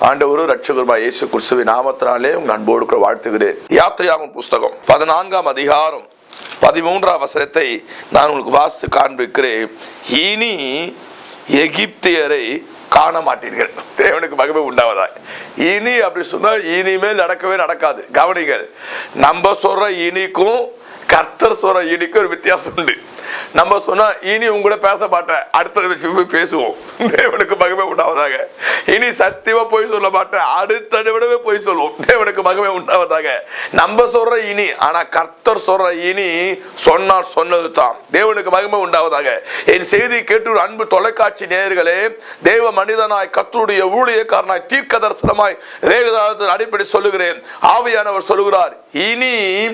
ஆண்டவரு ரட்சகருமா இயேசு கிறிஸ்துவின் நாமத்தினாலே உங்கள் அன்போடு கூட வாழ்த்துகிறேன் யாத்திரையாகும் புஸ்தகம் பதினான்காம் அதிகாரம் பதிமூன்றாம் வசனத்தை நான் உங்களுக்கு வாசித்து காண்பிக்கிறேன் இனி எகிப்தியரை காண மாட்டீர்கள் தேவனுக்கு மகிமை உண்டாவதா இனி அப்படி சொன்னா இனிமேல் நடக்கவே நடக்காது கவனிங்கள் நம்ம சொல்ற இனிக்கும் கர்த்தர் சொல்ற இனிக்கும் ஒரு வித்தியாசம் உண்டு நம்ம சொன்னா இனி உங்க கூட பேச மாட்டேன் அடுத்த விஷயம் போய் பேசுவோம் தேவனுக்கு மகிமை உண்டாவதாக இனி சத்தியமா போய் சொல்ல மாட்டேன் அடுத்த நிமிடமே போய் சொல்லுவோம் தேவனுக்கு மகிமை உண்டாவதாக நம்ம சொல்ற இனி ஆனா கர்த்தர் சொல்ற இனி சொன்னால் சொன்னது தான் தேவனுக்கு மகிமை உண்டாவதாக என் செய்தி கேட்டு ஒரு அன்பு தொலைக்காட்சி நேயர்களே தேவ மனிதனாய் கர்த்தருடைய ஊழியக்காரனாய் தீர்க்க தரிசனமாய் வேகதாதத்தின் அடிப்படை சொல்லுகிறேன் ஆவியானவர் சொல்லுகிறார் இனி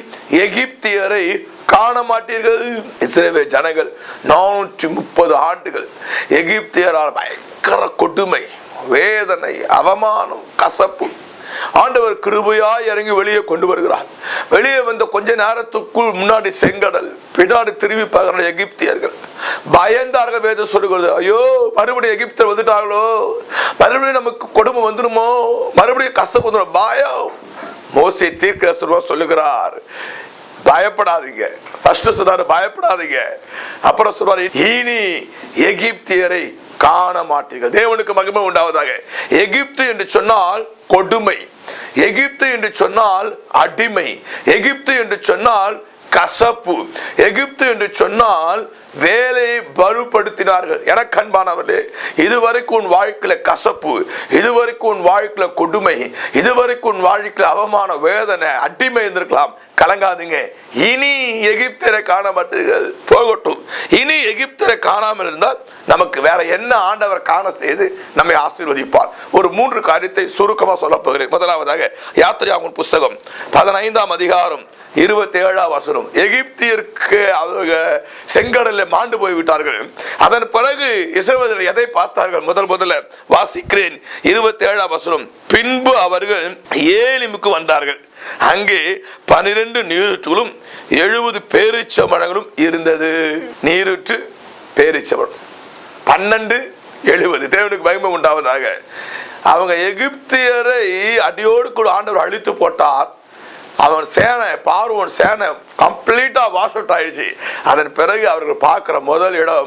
எகிப்தியரை காண மாட்டீர்கள் இஸ்ரேவே ஜனங்கள் நானூற்றி முப்பது ஆண்டுகள் எகிப்தியரால் பயங்கர கொடுமை வேதனை அவமானம் கசப்பு ஆண்டவர் கிருபையாய் இறங்கி வெளியே கொண்டு வருகிறார் வெளியே வந்த கொஞ்ச நேரத்துக்குள் முன்னாடி செங்கடல் பின்னாடி திரும்பி பார்க்கிற எகிப்தியர்கள் பயந்தார்கள் வேதம் சொல்லுகிறது ஐயோ மறுபடியும் எகிப்தியர் வந்துட்டாங்களோ மறுபடியும் நமக்கு கொடுமை வந்துருமோ மறுபடியும் கசப்பு வந்துடும் பயம் மோசே தீர்க்க சொல்லுகிறார் பயப்படாதீங்க ஃபர்ஸ்ட் சொன்னாரு பயப்படாதீங்க அப்புறம் சொல்றாரு இனி எகிப்தியரை காண மாட்டீர்கள் தேவனுக்கு மகிமை உண்டாவதாக எகிப்து என்று சொன்னால் கொடுமை எகிப்து என்று சொன்னால் அடிமை எகிப்து என்று சொன்னால் கசப்பு எகிப்து என்று சொன்னால் வேலையை பலுப்படுத்தினார்கள் எனக்கு அன்பானவர்களே இதுவரைக்கும் உன் வாழ்க்கையில கசப்பு இதுவரைக்கும் உன் வாழ்க்கையில கொடுமை இதுவரைக்கும் உன் வாழ்க்கையில அவமான வேதனை அடிமை இருந்திருக்கலாம் கலங்காதீங்க இனி எகிப்தரை காண மாட்டீர்கள் போகட்டும் இனி எகிப்தரை காணாமல் இருந்தால் நமக்கு வேற என்ன ஆண்டவர் காண செய்து நம்மை ஆசீர்வதிப்பார் ஒரு மூன்று காரியத்தை சுருக்கமா சொல்ல போகிறேன் முதலாவதாக யாத்திரையாகும் புஸ்தகம் பதினைந்தாம் அதிகாரம் இருபத்தி ஏழாம் வசனம் எகிப்தியருக்கு அவங்க செங்கடலில் மாண்டு போய் விட்டார்கள் அதன் பிறகு இசைவதில் எதை பார்த்தார்கள் முதல் முதல்ல வாசிக்கிறேன் இருபத்தி ஏழாம் வசனம் பின்பு அவர்கள் ஏலிமுக்கு வந்தார்கள் அங்கே பனிரெண்டு நீரூற்றுகளும் எழுபது பேரிச்சமரங்களும் இருந்தது நீரூற்று பேரிச்சமரம் பன்னெண்டு எழுபது தேவனுக்கு பயமை உண்டாவதாக அவங்க எகிப்தியரை அடியோடு கூட ஆண்டவர் அழித்து போட்டார் அவன் சேனை பார்வோன் சேனை கம்ப்ளீட்டா வாஷ் அவுட் ஆயிடுச்சு அதன் பிறகு அவர்கள் பார்க்கிற முதல் இடம்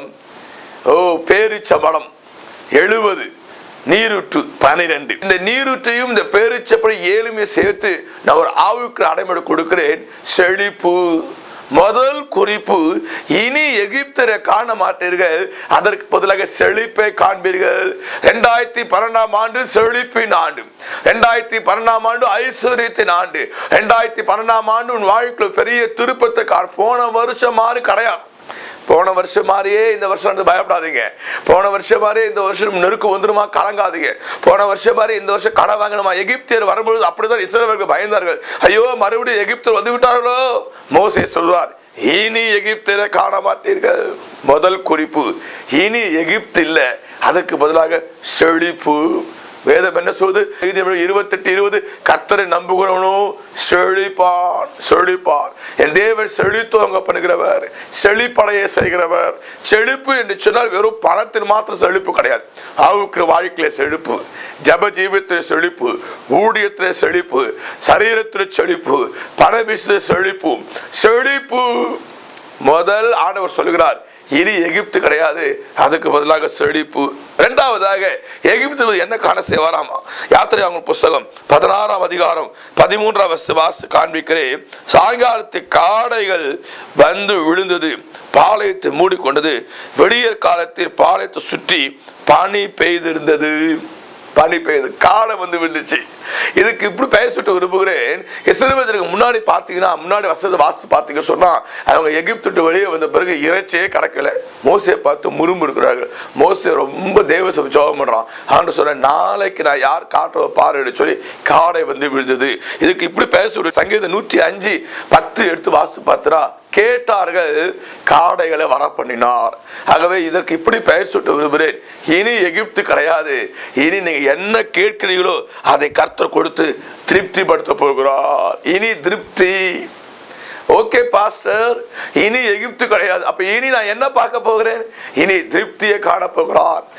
ஓ பேரிச்சம்பளம் எழுபது நீரூற்று பனிரெண்டு இந்த நீரூற்றையும் இந்த பேரிச்சப்படி ஏழுமே சேர்த்து நான் ஒரு ஆவுக்கு அடைமொழி கொடுக்கிறேன் செழிப்பு முதல் குறிப்பு இனி எகிப்தரை காண மாட்டீர்கள் அதற்கு பதிலாக செழிப்பை காண்பீர்கள் ரெண்டாயிரத்தி பன்னெண்டாம் ஆண்டு செழிப்பின் ஆண்டு ரெண்டாயிரத்தி பன்னெண்டாம் ஆண்டு ஐஸ்வர்யத்தின் ஆண்டு ரெண்டாயிரத்தி பன்னெண்டாம் ஆண்டு உன் வாழ்க்கையில் பெரிய திருப்பத்தை காண போன வருஷம் மாதிரி கிடையாது போன வருஷம் மாதிரியே இந்த வருஷம் வந்து பயப்படாதீங்க போன வருஷம் மாதிரியே இந்த வருஷம் நெருக்கு வந்துருமா கலங்காதீங்க போன வருஷம் மாதிரி இந்த வருஷம் கடன் வாங்கணுமா எகிப்தியர் வரும்பொழுது அப்படிதான் இஸ்ரேலர்கள் பயந்தார்கள் ஐயோ மறுபடியும் எகிப்தர் வந்து விட்டார்களோ மோசே சொல்வார் இனி எகிப்தியரை காண மாட்டீர்கள் முதல் குறிப்பு இனி எகிப்து இல்லை அதற்கு பதிலாக செழிப்பு வேதம் என்ன சொல்லுது நீதிமொழி இருபத்தெட்டு இருபது கத்தரை நம்புகிறவனும் செழிப்பான் செழிப்பான் என் தேவன் செழித்துவங்க பண்ணுகிறவர் செழிப்படைய செய்கிறவர் செழிப்பு என்று சொன்னால் வெறும் பணத்தின் மாத்திரம் செழிப்பு கிடையாது ஆவுக்கு வாழ்க்கையில செழிப்பு ஜப ஜீவியத்தில் செழிப்பு ஊழியத்தில் செழிப்பு சரீரத்தில் செழிப்பு பண விஷய செழிப்பு செழிப்பு முதல் ஆண்டவர் சொல்கிறார் இனி எகிப்து கிடையாது அதுக்கு பதிலாக செழிப்பு இரண்டாவதாக எகிப்து என்ன காண செய்வாராமா யாத்திரை அவங்க புஸ்தகம் பதினாறாம் அதிகாரம் பதிமூன்றாம் வசு வாசு காண்பிக்கிறேன் சாயங்காலத்து காடைகள் வந்து விழுந்தது பாளையத்தை மூடிக்கொண்டது வெடியற் காலத்தில் பாளையத்தை சுற்றி பனி பெய்திருந்தது பனி பெய்யுது காலம் வந்து விழுந்துச்சு இதுக்கு இப்படி பெயர் சுட்ட விரும்புகிறேன் இஸ்ரவேலருக்கு முன்னாடி பார்த்தீங்கன்னா முன்னாடி வசதி வாசி பார்த்தீங்க சொன்னா அவங்க எகிப்து விட்டு வெளியே வந்த பிறகு இறைச்சியே கிடக்கல மோசையை பார்த்து முறும்பு இருக்கிறார்கள் மோசை ரொம்ப தேவ ஜோகம் பண்றான் ஆண்டு சொல்ற நாளைக்கு நான் யார் காட்டுவ பாரு சொல்லி காடை வந்து விழுந்தது இதுக்கு இப்படி பெயர் சுட்டு சங்கீதம் நூற்றி அஞ்சு பத்து எடுத்து வாசித்து பார்த்துரா கேட்டார்கள் காடைகளை வர பண்ணினார் ஆகவே இதற்கு இப்படி பெயர் சுட்டு விரும்புகிறேன் இனி எகிப்து கிடையாது இனி நீங்க என்ன கேட்கிறீங்களோ அதை கர்த்தர் கொடுத்து திருப்திப்படுத்த போகிறார் இனி திருப்தி ஓகே பாஸ்டர் இனி எகிப்து கிடையாது அப்ப இனி நான் என்ன பார்க்க போகிறேன் இனி திருப்தியை காண போகிறான்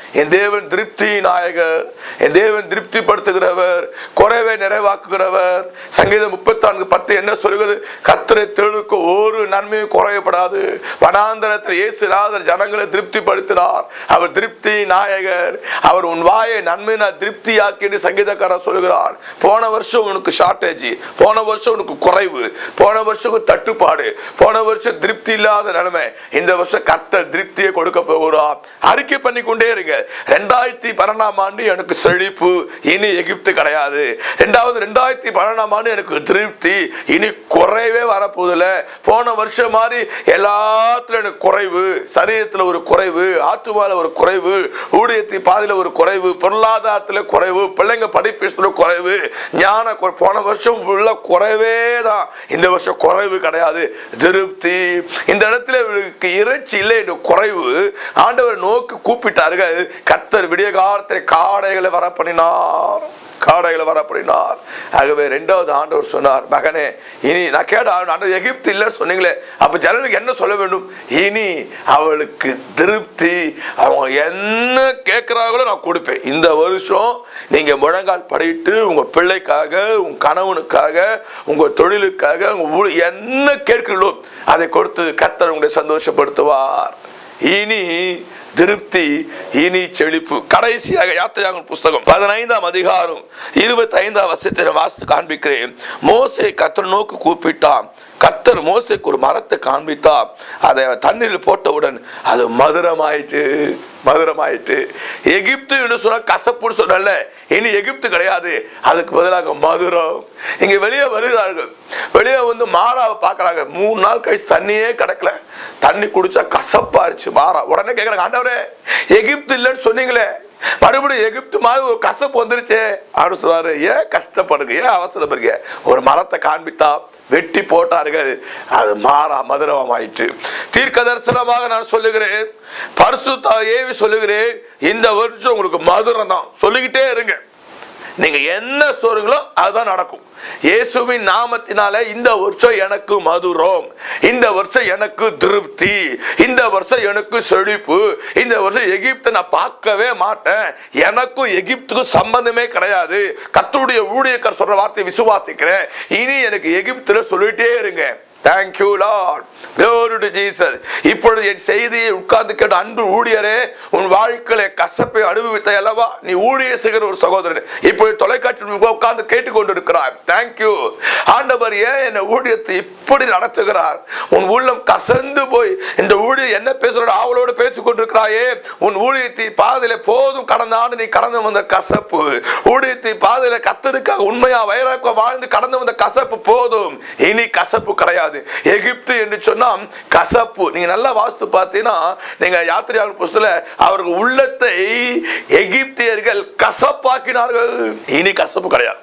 என் தேவன் திருப்தி நாயகர் என் தேவன் திருப்திப்படுத்துகிறவர் குறைவை நிறைவாக்குகிறவர் சங்கீதம் முப்பத்தி நான்கு பத்து என்ன சொல்கிறது கத்தரை தெழுக்கு ஒரு நன்மையும் குறையப்படாது வனாந்தரத்தில் இயேசுநாதர் ஜனங்களை திருப்திப்படுத்தினார் அவர் திருப்தி நாயகர் அவர் உன் வாயை நன்மையினால் திருப்தியாக்கின்னு சங்கீதக்காரர் சொல்கிறான் போன வருஷம் உனக்கு ஷார்டேஜ் போன வருஷம் உனக்கு குறைவு போன வருஷம் உனக்கு தட்டுப்பாடு போன வருஷம் திருப்தி இல்லாத நிலைமை இந்த வருஷம் கத்தர் திருப்தியை கொடுக்க போகிறார் அறிக்கை பண்ணி கொண்டே இருங்க ரெண்டாயிரத்தி பன்னெண்டாம் ஆண்டு எனக்கு செழிப்பு இனி எகிப்து கிடையாது ரெண்டாவது ரெண்டாயிரத்தி பன்னெண்டாம் ஆண்டு எனக்கு திருப்தி இனி குறைவே வரப்போதில்ல போன வருஷம் மாதிரி எல்லாத்துலயும் எனக்கு குறைவு சரீரத்துல ஒரு குறைவு ஆத்துமால ஒரு குறைவு ஊழியத்தை பாதையில ஒரு குறைவு பொருளாதாரத்துல குறைவு பிள்ளைங்க படிப்பு குறைவு ஞான குறை- போன வருஷம் ஃபுல்லா குறைவே தான் இந்த வருஷம் குறைவு கிடையாது திருப்தி இந்த இடத்துல இவருக்கு இறைச்சி இல்லை என்று குறைவு ஆண்டவர் நோக்கு கூப்பிட்டார்கள் கத்தர் விடிய காலத்தில் காடைகளை வர பண்ணினார் காடைகளை வர பண்ணினார் ஆகவே ரெண்டாவது ஆண்டவர் சொன்னார் மகனே இனி நான் கேட்ட ஆண்டவர் எகிப்து இல்லை சொன்னீங்களே அப்ப ஜனங்களுக்கு என்ன சொல்ல வேண்டும் இனி அவளுக்கு திருப்தி அவங்க என்ன கேட்கிறாங்களோ நான் கொடுப்பேன் இந்த வருஷம் நீங்க முழங்கால் படிட்டு உங்க பிள்ளைக்காக உங்க கணவனுக்காக உங்க தொழிலுக்காக உங்க ஊழி- என்ன கேட்கிறீங்களோ அதை கொடுத்து கர்த்தர் உங்களை சந்தோஷப்படுத்துவார் இனி திருப்தி இனி செழிப்பு கடைசியாக யாத்திரையாகும் புஸ்தகம் பதினைந்தாம் அதிகாரம் இருபத்தி ஐந்தாம் வசத்தை வாசித்து காண்பிக்கிறேன் மோசே கத்தர் நோக்கு கூப்பிட்டான் கத்தர் மோசேக்கு ஒரு மரத்தை காண்பித்தா அதை தண்ணீரில் போட்டவுடன் அது மதுரமாயிற்று மதுரமாயிற்று எகிப்து என்று சொன்னா கசப்புன்னு சொன்னல இனி எகிப்து கிடையாது அதுக்கு பதிலாக மதுரம் இங்க வெளியே வருகிறார்கள் வெளியே வந்து மாறாவை பார்க்கறாங்க மூணு நாள் கழிச்சு தண்ணியே கிடக்கல தண்ணி குடிச்சா கசப்பா இருந்துச்சு மாறா உடனே கேட்கறாங்க ஆண்டவரே எகிப்து இல்லைன்னு சொன்னீங்களே மறுபடியும் எகிப்து மாதிரி ஒரு கசப்பு வந்துருச்சே அப்படின்னு சொல்றாரு ஏன் கஷ்டப்படுங்க ஏன் அவசரப்படுங்க ஒரு மரத்தை காண்பித்தா வெட்டி போட்டார்கள் அது மாறா மதுரம் ஆயிற்று தீர்க்க தரிசனமாக நான் சொல்லுகிறேன் பரிசுத்தா ஏவி சொல்லுகிறேன் இந்த வருஷம் உங்களுக்கு மதுரம் தான் சொல்லிக்கிட்டே இருங்க நீங்க என்ன சொல்றீங்களோ அதுதான் நடக்கும் இயேசுவின் நாமத்தினால இந்த வருஷம் எனக்கு மதுரம் இந்த வருஷம் எனக்கு திருப்தி இந்த வருஷம் எனக்கு செழிப்பு இந்த வருஷம் எகிப்தை நான் பார்க்கவே மாட்டேன் எனக்கும் எகிப்துக்கும் சம்பந்தமே கிடையாது கர்த்தருடைய ஊழியக்கார் சொல்ற வார்த்தையை விசுவாசிக்கிறேன் இனி எனக்கு எகிப்துல சொல்லிட்டே இருங்க thank you lord Glory to Jesus. இப்பொழுது என் செய்தியை உட்கார்ந்து கேட்ட அன்பு ஊழியரே உன் வாழ்க்கையில கசப்பை அனுபவித்த அல்லவா நீ ஊழிய செய்கிற ஒரு சகோதரன் இப்பொழுது தொலைக்காட்சி உட்கார்ந்து கேட்டுக்கொண்டு இருக்கிறார் தேங்க்யூ ஆண்டவர் ஏன் என்ன ஊழியத்தை இப்படி நடத்துகிறார் உன் உள்ளம் கசந்து போய் இந்த ஊழியம் என்ன பேசுற அவளோடு பேசிக் கொண்டிருக்கிறாயே உன் ஊழியத்தை பாதையில போதும் கடந்த ஆண்டு நீ கடந்து வந்த கசப்பு ஊழியத்தை பாதையில கத்தருக்காக உண்மையா வைராக்க வாழ்ந்து கடந்து வந்த கசப்பு போதும் இனி கசப்பு கிடையாது எகிப்து என்று சொன்னா கசப்பு நீங்க நல்லா வாஸ்து பார்த்தீங்கன்னா நீங்க யாத்திரையாளர் புஸ்தல அவர்கள் உள்ளத்தை எகிப்தியர்கள் கசப்பாக்கினார்கள் இனி கசப்பு கிடையாது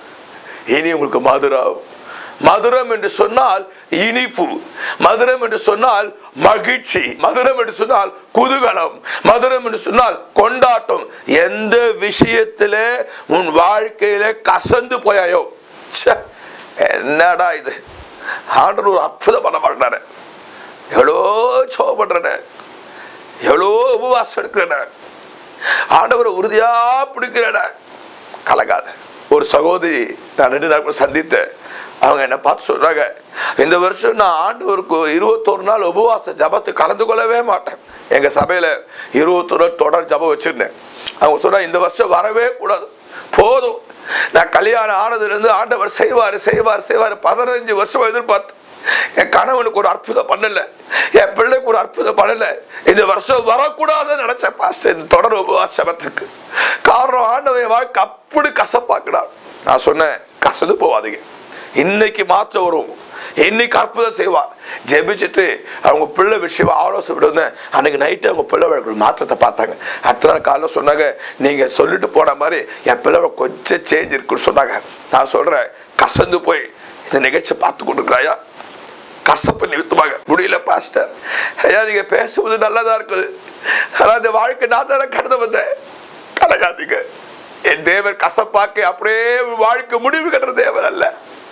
இனி உங்களுக்கு மதுரம் மதுரம் என்று சொன்னால் இனிப்பு மதுரம் என்று சொன்னால் மகிழ்ச்சி மதுரம் என்று சொன்னால் குதூகலம் மதுரம் என்று சொன்னால் கொண்டாட்டம் எந்த விஷயத்துல உன் வாழ்க்கையில கசந்து போயாயோ ச்சே, என்னடா இது ஆண்டவர் ஒரு அற்புதம் பண்ண மாட்டாரு எவ்வளோ சோபடுறன எவ்வளோ உபவாசம் எடுக்கிறன ஆண்டவரை உறுதியா பிடிக்கிறன கலங்காத ஒரு சகோதரி நான் ரெண்டு நாள் கூட சந்தித்தேன் அவங்க என்ன பார்த்து சொல்றாங்க இந்த வருஷம் நான் ஆண்டவருக்கு இருபத்தொரு நாள் உபவாச ஜபத்தை கலந்து கொள்ளவே மாட்டேன் எங்க சபையில இருபத்தொரு நாள் தொடர் ஜபம் வச்சிருந்தேன் அவங்க சொன்னா இந்த வருஷம் வரவே கூடாது போதும் நான் கல்யாணம் ஆனதுல இருந்து ஆண்டவர் செய்வார் செய்வார் செய்வார் பதினஞ்சு வருஷம் எதிர்பார்த்தேன் என் கணவனுக்கு ஒரு அற்புதம் பண்ணல என் பிள்ளைக்கு ஒரு அற்புதம் பண்ணல இந்த வருஷம் வரக்கூடாதுன்னு நினைச்சேன் பாஸ்டர் இந்த தொடர் உபவாசத்துக்கு காரணம் ஆண்டவன் வாழ்க்கை அப்படி கசப்பாக்கினார் நான் சொன்னேன் கசந்து போவாதீங்க இன்னைக்கு மாற்றம் வரும் இன்னைக்கு அற்புதம் செய்வார் ஜெபிச்சுட்டு அவங்க பிள்ளை விஷயம் ஆலோசனை இருந்தேன் அன்னைக்கு நைட்டு அவங்க பிள்ளை வழக்கு மாற்றத்தை பார்த்தாங்க அடுத்த நாள் காலையில் சொன்னாங்க நீங்க சொல்லிட்டு போன மாதிரி என் பிள்ளை கொஞ்சம் சேஞ்ச் இருக்குன்னு சொன்னாங்க நான் சொல்றேன் கசந்து போய் இந்த நிகழ்ச்சியை பார்த்து கொண்டிருக்கிறாயா கசப்பு நிறுத்துவாங்க முடியல பாஸ்டர் ஐயா நீங்க பேசுவது நல்லதா இருக்குது ஆனா இந்த வாழ்க்கை நான் தானே கடந்து வந்தேன் கலகாதீங்க என் தேவர் கசப்பாக்கி அப்படியே வாழ்க்கை முடிவு கட்டுற தேவர் அல்ல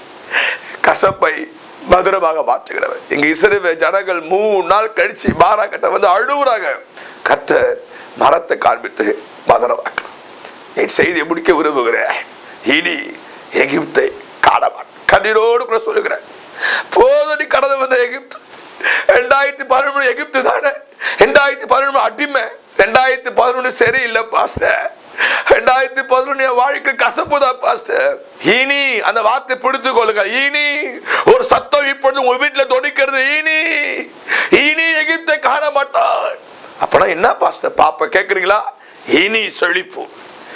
கசப்பை மதுரமாக மாற்றுகிறவர் இங்க இஸ்ரவேல் ஜனங்கள் மூணு நாள் கழிச்சு மாறாக்கட்ட வந்து அழுகுறாங்க கர்த்தர் மரத்தை காண்பித்து மதுரவாக்கலாம் என் செய்தியை முடிக்க விரும்புகிறேன் இனி எகிப்தை காணமான் கண்ணீரோடு கூட சொல்லுகிறேன் போதும் நீ கடந்து வந்த எகிப்து ரெண்டாயிரத்தி பதினொன்று எகிப்து தானே ரெண்டாயிரத்தி பதினொன்று அடிமை ரெண்டாயிரத்தி பதினொன்று சரியில்லை பாஸ்டர் ரெண்டாயிரத்தி பதினொன்று என் வாழ்க்கை கசப்பு தான் பாஸ்டர் இனி அந்த வார்த்தை பிடித்து கொள்ளுங்க இனி ஒரு சத்தம் இப்பொழுது உங்க வீட்டுல தொனிக்கிறது இனி இனி எகிப்தை காண மாட்டான் அப்பனா என்ன பாஸ்டர் பாப்ப கேக்குறீங்களா இனி செழிப்பு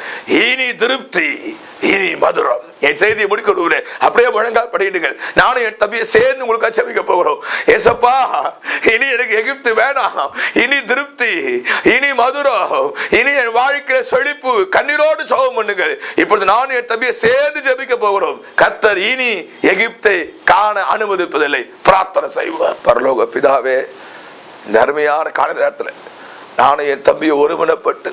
இனி திருப்தி இனி மதுரம் என் செய்தியை முடிக்க விடுகிறேன் அப்படியே முழங்கால் படிடுங்கள் நானும் என் தம்பியை சேர்ந்து உங்களுக்கு அச்சமிக்க போகிறோம் ஏசப்பா இனி எனக்கு எகிப்து வேணாம் இனி திருப்தி இனி மதுரம் இனி என் வாழ்க்கையில செழிப்பு கண்ணீரோடு சோகம் பண்ணுங்கள் இப்பொழுது நானும் என் தம்பியை சேர்ந்து ஜெபிக்க போகிறோம் கர்த்தர் இனி எகிப்தை காண அனுமதிப்பதில்லை பிரார்த்தனை செய்வார் பரலோக பிதாவே இந்த அருமையான கால நேரத்தில் நானும் என் தம்பியை ஒருமனப்பட்டு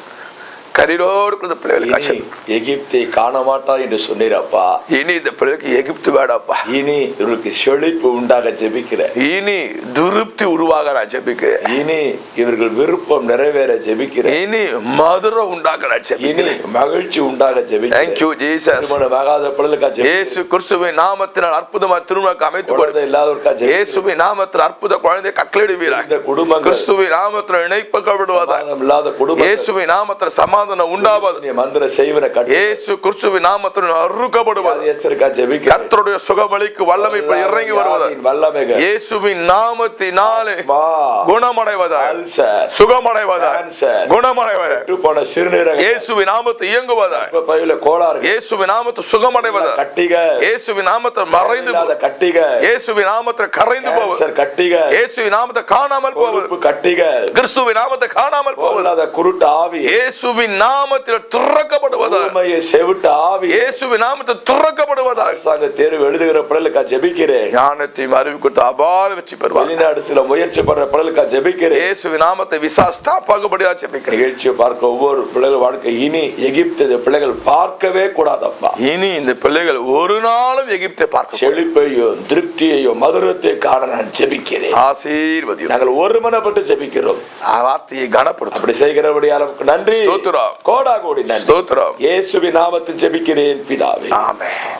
கரிரோடு கொடுத்த பிள்ளைகளுக்கு இனி அச்சம் எகிப்தை காண மாட்டார் என்று சொன்னீரப்பா இனி இந்த பிள்ளைக்கு எகிப்து வேடாப்பா இனி இவருக்கு செழிப்பு உண்டாக ஜெபிக்கிறேன் இனி திருப்தி உருவாக நான் ஜெபிக்கிறேன் இனி இவர்கள் விருப்பம் நிறைவேற ஜெபிக்கிறேன் இனி மதுரம் உண்டாக நான் இனி ஜெபிக்கிறேன் மகிழ்ச்சி உண்டாக ஜெபிக்கிறேன் தேங்க்யூ ஜீசஸ் திருமணமாகாத பிள்ளைகளுக்கா இயேசு கிறிஸ்துவின் நாமத்தினால் அற்புதமா திருமணக்கு அமைத்து குழந்தை கொடுத்து இல்லாதவருக்கா ஜெபிக்கிறேன் இயேசுவின் நாமத்தில் அற்புத குழந்தை கட்டளிடுவீராக இந்த குடும்பங்கள் கிறிஸ்துவின் நாமத்தில் இணைப்பக்கப்படுவதாக சமாதானம் இல்லாத குடும்பம் இயேசுவின் நாமத்தில் சமாதானம் உண்டாவது மந்திர செய்வன கட்டி இயேசு கிறிஸ்துவின் நாமத்தில் அறுக்கப்படுவது வியாதியஸ்தருக்கா ஜெபிக்கிறேன் கர்த்தருடைய சுகமளிக்கு வல்லமை இப்ப இறங்கி வருவது வியாதியின் வல்லமைகள் இயேசுவின் நாமத்தினாலே வா. குணமடைவதாக அல்சர் சுகமடைவதாக Cancer. குணமடைவதாக கெட்டு போன சிறுநீரக இயேசுவின் நாமத்தை இயங்குவதாக பையில கோளாறு இயேசுவின் நாமத்தை சுகமடைவதாக கட்டிக இயேசுவின் நாமத்தை மறைந்து இல்லாத போ- கட்டிக இயேசுவின் நாமத்தை கரைந்து போவது கேன்சர் கட்டிக இயேசுவின் நாமத்தை காணாமல் போவது கொழுப்பு கட்டிக கிறிஸ்துவின் நாமத்தை காணாமல் போவது இல்லாத குருட்டு ஆவி இயேசுவின் நாமத்தில் திறக்கப்படுவதாக ஊமையை செவிட்டு ஆவி இயேசுவின் நாமத்தில் திறக்கப்படுவதாக அரசாங்க தேர்வு எழுதுகிற பிள்ளைகளுக்கா ஜெபிக்கிறேன் ஞானத்தையும் அறிவு கொடுத்து அபார வெற்றி பெறுவார் வெளிநாடு சில முயற்சி பண்ற பிள்ளைகளுக்கா ஜெபிக்கிறேன் இயேசுவின் நாமத்தை விசா ஸ்டாப் ஆகும்படியா ஜெபிக்கிறேன் நிகழ்ச்சியை பார்க்க ஒவ்வொரு பிள்ளைகள் வாழ்க்கை இனி எகிப்து இந்த பிள்ளைகள் பார்க்கவே கூடாதப்பா இனி இந்த பிள்ளைகள் ஒரு நாளும் எகிப்தை பார்க்க செழிப்பையும் திருப்தியையும் மதுரத்தையும் காண நான் ஜெபிக்கிறேன் ஆசீர்வதியும் நாங்கள் ஒருமனப்பட்டு ஜெபிக்கிறோம் ஆ வார்த்தையை கனப்படுத்தும் அப்படி செய்கிறபடியால் நமக்கு நன்றி ஸ்தோத்திரம். கோடா கோடி நன்றி ஸ்தோத்திரம் இயேசுவின் நாமத்தில் ஜெபிக்கிறேன் பிதாவே ஆமென்